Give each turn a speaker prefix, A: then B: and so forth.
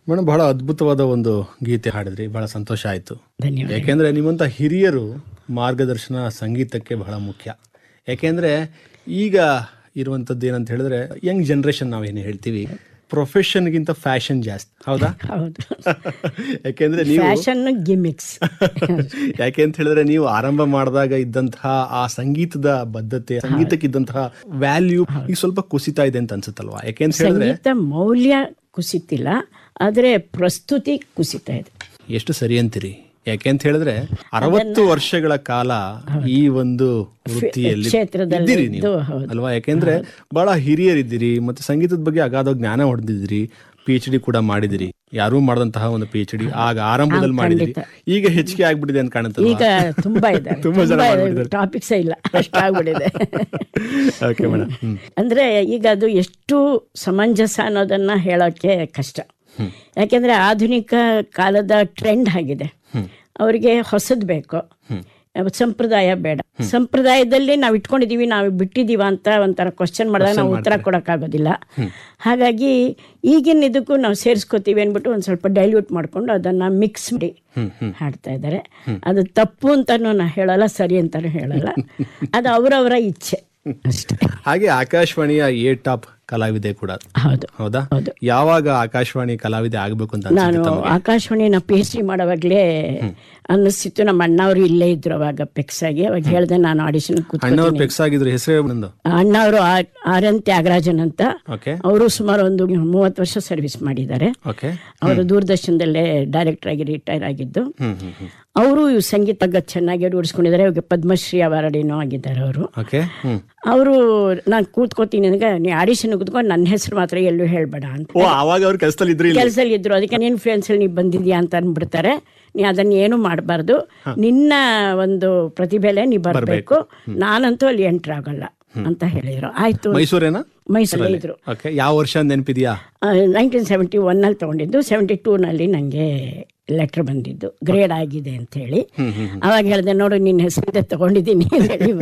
A: Madam ಬಹಳ ಅದ್ಭುತವಾದ ಒಂದು ಗೀತೆ ಹಾಡಿದ್ರಿ ಬಹಳ ಸಂತೋಷ ಆಯ್ತು
B: ಧನ್ಯವಾದ
A: ಯಾಕೆಂದ್ರೆ ನಿಮ್ಮಂತ ಹಿರಿಯರು ಮಾರ್ಗದರ್ಶನ ಸಂಗೀತಕ್ಕೆ ಬಹಳ ಮುಖ್ಯ ಯಾಕೆಂದ್ರೆ ಈಗ ಇರುವಂತದ್ದು ಏನಂತ ಹೇಳಿದ್ರೆ ಯಂಗ್ ಜನರೇಷನ್ ನಾವೇನು ಹೇಳ್ತೀವಿ ಪ್ರೊಫೆಷನ್ಗಿಂತ ಫ್ಯಾಷನ್ ಜಾಸ್ತಿ ಹೌದಾ
B: ಹೌದು
A: ಯಾಕೆಂದ್ರೆ ನೀವು
B: ಫ್ಯಾಷನ್ ಗಿಮಿಕ್ಸ್
A: ಯಾಕೆ ಅಂತ ಹೇಳಿದ್ರೆ ನೀವು ಆರಂಭ ಮಾಡಿದಾಗ ಇದ್ದಂತಹ ಆ ಸಂಗೀತದ ಬದ್ಧತೆ ಸಂಗೀತಕ್ಕಿದ್ದಂತಹ ವ್ಯಾಲ್ಯೂ ಈಗ ಸ್ವಲ್ಪ ಕುಸಿತಾ ಇದೆ ಅಂತ ಅನ್ಸುತ್ತಲ್ವಾ ಯಾಕೆ ಅಂತ ಹೇಳಿದ್ರೆ
B: ಸಂಗೀತ ಮೌಲ್ಯ ಕುಸಿತಿಲ್ಲ ಆದರೆ ಪ್ರಸ್ತುತಿ ಕುಸಿತಾ ಇದೆ
A: ಎಷ್ಟು ಸರಿ ಅಂತೀರಿ ಯಾಕೆ ಅಂತ ಹೇಳಿದ್ರೆ ಅರವತ್ತು ವರ್ಷಗಳ ಕಾಲ ಈ ಒಂದು ವೃತ್ತಿಯಲ್ಲಿ
B: ಕ್ಷೇತ್ರದಲ್ಲಿ
A: ಇದ್ದೀರಿ ನೀವು
B: ಇದ್ದು, ಹೌದು.
A: ಅಲ್ವಾ ಯಾಕೆಂದ್ರೆ ಬಹಳ ಹಿರಿಯರಿದ್ದೀರಿ ಮತ್ತೆ ಸಂಗೀತದ ಬಗ್ಗೆ ಅಗಾಧ ಜ್ಞಾನ ಹೊಡೆದಿದ್ದೀರಿ ಪಿ ಎಚ್ ಡಿ ಕೂಡ ಮಾಡಿದಿರಿ ಯಾರೂ ಮಾಡದಂತಹ ಒಂದು ಪಿ ಎಚ್ ಡಿ ಆಗ ಆರಂಭದಲ್ಲಿ ಮಾಡಿದಿರಿ ಈಗ ಹೆಚ್ಚಿಗೆ ಆಗ್ಬಿಟ್ಟಿದೆ ಅಂತ ಕಾಣುತ್ತಲ್ವಾ
B: ಈಗ ತುಂಬಾ ಇದೆ
A: ತುಂಬಾ ಜನ ಮಾಡ್ಬಿಟ್ಟಿದ್ದಾರೆ.
B: ಟಾಪಿಕ್ಸ್ ಇಲ್ಲ ಅಷ್ಟಾಗ್ಬಿಟ್ಟಿದೆ
A: ಓಕೆ ಮೇಡಮ್ ಹ್ಮ್
B: ಅಂದ್ರೆ ಈಗ ಅದು ಎಷ್ಟು ಸಮಂಜಸ ಅನ್ನೋದನ್ನ ಹೇಳೋಕೆ ಕಷ್ಟ ಯಾಕೆಂದ್ರೆ ಆಧುನಿಕ ಕಾಲದ ಟ್ರೆಂಡ್ ಆಗಿದೆ ಅವರಿಗೆ ಹೊಸದು ಬೇಕು ಸಂಪ್ರದಾಯ ಬೇಡ ಸಂಪ್ರದಾಯದಲ್ಲಿ ನಾವು ಇಟ್ಕೊಂಡಿದೀವಿ ನಾವು ಬಿಟ್ಟಿದೀವ ಅಂತ ಒಂಥರ ಕ್ವಶನ್ ಮಾಡಿದಾಗ ನಾವು ಉತ್ತರ ಕೊಡೋಕ್ಕಾಗೋದಿಲ್ಲ ಹಾಗಾಗಿ ಈಗಿನ ಇದಕ್ಕೂ ನಾವು ಸೇರಿಸ್ಕೋತೀವಿ ಅಂದ್ಬಿಟ್ಟು ಒಂದು ಸ್ವಲ್ಪ ಡೈಲ್ಯೂಟ್ ಮಾಡ್ಕೊಂಡು ಅದನ್ನ ಮಿಕ್ಸ್ ಮಾಡಿ ಹಾಡ್ತಾ ಇದ್ದಾರೆ ಅದು ತಪ್ಪು ಅಂತಾನು ನಾ ಹೇಳಲ್ಲ ಸರಿ ಅಂತಾನು ಹೇಳಲ್ಲ ಅದು ಅವರವರ ಇಚ್ಛೆ ಅಷ್ಟೇ
A: ಹಾಗೆ ಆಕಾಶವಾಣಿಯ ಎ ಟಾಪ್ ಕಲಾವಿದೆ ಕೂಡ
B: ಹೌದು
A: ಹೌದಾ
B: ಹೌದು.
A: ಯಾವಾಗ ಆಕಾಶವಾಣಿ ಕಲಾವಿದೆ ಆಗ್ಬೇಕು ಅಂತ
B: ನಾನು
A: ಅನ್ಸುತ್ತೆ ತಮಗೆ?
B: ಆಕಾಶವಾಣಿ ನಾ ಪಿ ಎಚ್ ಡಿ ಮಾಡೋವಾಗಲೇ ಅನ್ನಿಸ್ತಿತ್ತು ನಮ್ಮ ಅಣ್ಣವರು ಇಲ್ಲೇ ಇದ್ರು ಅವಾಗ ಪೆಕ್ಸ್ ಆಗಿ ಅವಾಗ ಹೇಳ್ದೆ ನಾನು ಆಡಿಷನ್ ಕೂತ್
A: ಅಣ್ಣವ್ರು ಪೆಕ್ಸ್ ಆಗಿದ್ರು ಹೆಸರೇ ಬಂದು
B: ಅಣ್ಣವರು ಆರ್ ಎನ್ ತ್ಯಾಗರಾಜನ್ ಅಂತ
A: ಓಕೆ
B: ಅವರು ಸುಮಾರು ಒಂದು ಮೂವತ್ತು ವರ್ಷ ಸರ್ವಿಸ್ ಮಾಡಿದ್ದಾರೆ
A: ಓಕೆ
B: ಅವರು ದೂರದರ್ಶನದಲ್ಲೇ ಡೈರೆಕ್ಟರ್ ಆಗಿ ರಿಟೈರ್ ಆಗಿದ್ದು
A: ಹ್ಮ್ ಹ್ಮ್ ಹ್ಮ್
B: ಅವರು ಸಂಗೀತ ಚೆನ್ನಾಗಿ ರೂಢಿಸ್ಕೊಂಡಿದ್ದಾರೆ ಇವಾಗ ಪದ್ಮಶ್ರೀ ಅವಾರ್ಡಿನೂ ಆಗಿದ್ದಾರೆ ಅವರು
A: ಓಕೆ ಹ್ಮ್
B: ಅವರು ನಾನು ಕೂತ್ಕೋತೀನಿ ನನಗೆ ನೀ ಆಡಿಷನ್ ಕೂತ್ಕೊಂಡು ನನ್ನ ಹೆಸರು ಮಾತ್ರ ಎಲ್ಲೂ ಹೇಳಬೇಡ ಅಂತ
A: ಓ ಅವಾಗ ಅವ್ರ ಕೆಲಸದಲ್ಲಿ ಇದ್ರಿ ಇಲ್ಲಿ?
B: ಕೆಲಸದಲ್ಲಿ ಇದ್ರು ಅದಕ್ಕೆ ಇನ್ಫ್ಲೂಯೆನ್ಸ್ ಅಲ್ಲಿ ನೀವು ಬಂದಿದ್ಯಾ ಅಂತ ಅಂದ್ಬಿಡ್ತಾರೆ ನೀ ಅದನ್ನ ಏನು ಮಾಡಬಾರ್ದು ನಿನ್ನ ಒಂದು ಪ್ರತಿಭೆಲೆ ನೀ ಬರಬೇಕು ನಾನಂತೂ ಅಲ್ಲಿ ಎಂಟ್ರ್ ಆಗಲ್ಲ ಅಂತ ಹೇಳಿದ್ರು ಆಯ್ತು
A: ಮೈಸೂರೇನಾ
B: ಮೈಸೂರಲ್ಲಿ ಇದ್ರು
A: ಓಕೆ ಯಾವ ವರ್ಷ ನೆನಪಿದ್ಯಾ
B: ನೈನ್ಟೀನ್ ಸೆವೆಂಟಿ ಒನ್ನಲ್ಲಿ ತೊಗೊಂಡಿದ್ದು ಸೆವೆಂಟಿ ಟೂನಲ್ಲಿ ನನಗೆ ಲೆಟ್ರ್ ಬಂದಿದ್ದು ಗ್ರೇಡ್ ಆಗಿದೆ ಅಂತ ಹೇಳಿ ಅವಾಗ ಹೇಳಿದೆ ನೋಡು ನಿನ್ನ ಹೆಸರಿದೆ ತಗೊಂಡಿದ್ದೀನಿ ಅಂತ ಹೇಳಿ